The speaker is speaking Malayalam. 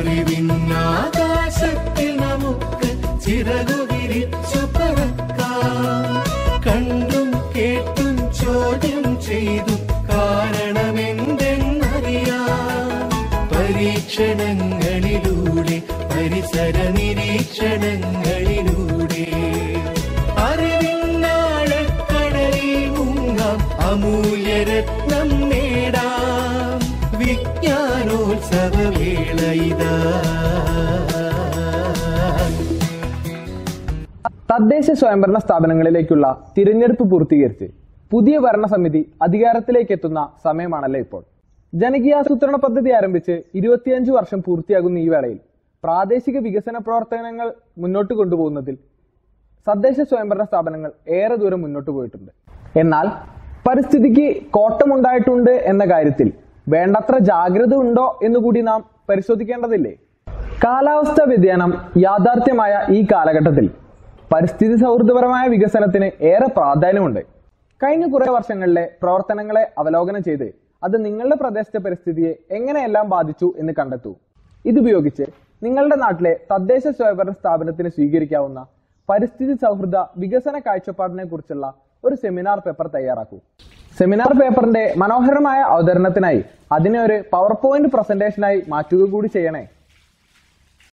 അറിവിന്നാകാശത്തിൽ നമുക്ക് ചിറകു വിരിച്ചു പറക്കാം കണ്ടും കേട്ടും ചോദ്യം ചെയ്തു കാരണമെന്തെന്നറിയാം പരീക്ഷണങ്ങളിലൂടെ പരിസര നിരീക്ഷണങ്ങളിലൂടെ അറിവിന്നാഴക്കടലിൽ മുങ്ങാം അമൂല്യരത്നം നേടാം വിജ്ഞാനോത്സവവേള ഇതാ തദ്ദേശ സ്വയംഭരണ സ്ഥാപനങ്ങളിലേക്കുള്ള തിരഞ്ഞെടുപ്പ് പൂർത്തീകരിച്ച് പുതിയ ഭരണസമിതി അധികാരത്തിലേക്ക് എത്തുന്ന സമയമാണല്ലോ ഇപ്പോൾ ജനകീയാസൂത്രണ പദ്ധതി ആരംഭിച്ച് ഇരുപത്തിയഞ്ച് വർഷം പൂർത്തിയാകുന്ന ഈ വേളയിൽ പ്രാദേശിക വികസന പ്രവർത്തനങ്ങൾ മുന്നോട്ട് കൊണ്ടുപോകുന്നതിൽ തദ്ദേശ സ്വയംഭരണ സ്ഥാപനങ്ങൾ ഏറെ ദൂരം മുന്നോട്ട് പോയിട്ടുണ്ട് എന്നാൽ പരിസ്ഥിതിക്ക് കോട്ടമുണ്ടായിട്ടുണ്ട് എന്ന കാര്യത്തിൽ വേണ്ടത്ര ജാഗ്രത ഉണ്ടോ എന്നുകൂടി നാം പരിശോധിക്കേണ്ടതില്ലേ കാലാവസ്ഥാ വ്യതിയാനം യാഥാർത്ഥ്യമായ ഈ കാലഘട്ടത്തിൽ പരിസ്ഥിതി സൗഹൃദപരമായ വികസനത്തിന് ഏറെ പ്രാധാന്യമുണ്ട് കഴിഞ്ഞ കുറെ വർഷങ്ങളിലെ പ്രവർത്തനങ്ങളെ അവലോകനം ചെയ്ത് അത് നിങ്ങളുടെ പ്രദേശത്തെ പരിസ്ഥിതിയെ എങ്ങനെയെല്ലാം ബാധിച്ചു എന്ന് കണ്ടെത്തൂ ഇതുപയോഗിച്ച് നിങ്ങളുടെ നാട്ടിലെ തദ്ദേശ സ്വയംഭരണ സ്ഥാപനത്തിന് സ്വീകരിക്കാവുന്ന പരിസ്ഥിതി സൗഹൃദ വികസന കാഴ്ചപ്പാടിനെ കുറിച്ചുള്ള ഒരു സെമിനാർ പേപ്പർ തയ്യാറാക്കൂ സെമിനാർ പേപ്പറിന്റെ മനോഹരമായ അവതരണത്തിനായി അതിനെ ഒരു പവർ പോയിന്റ് പ്രസന്റേഷനായി മാറ്റുക കൂടി ചെയ്യണേ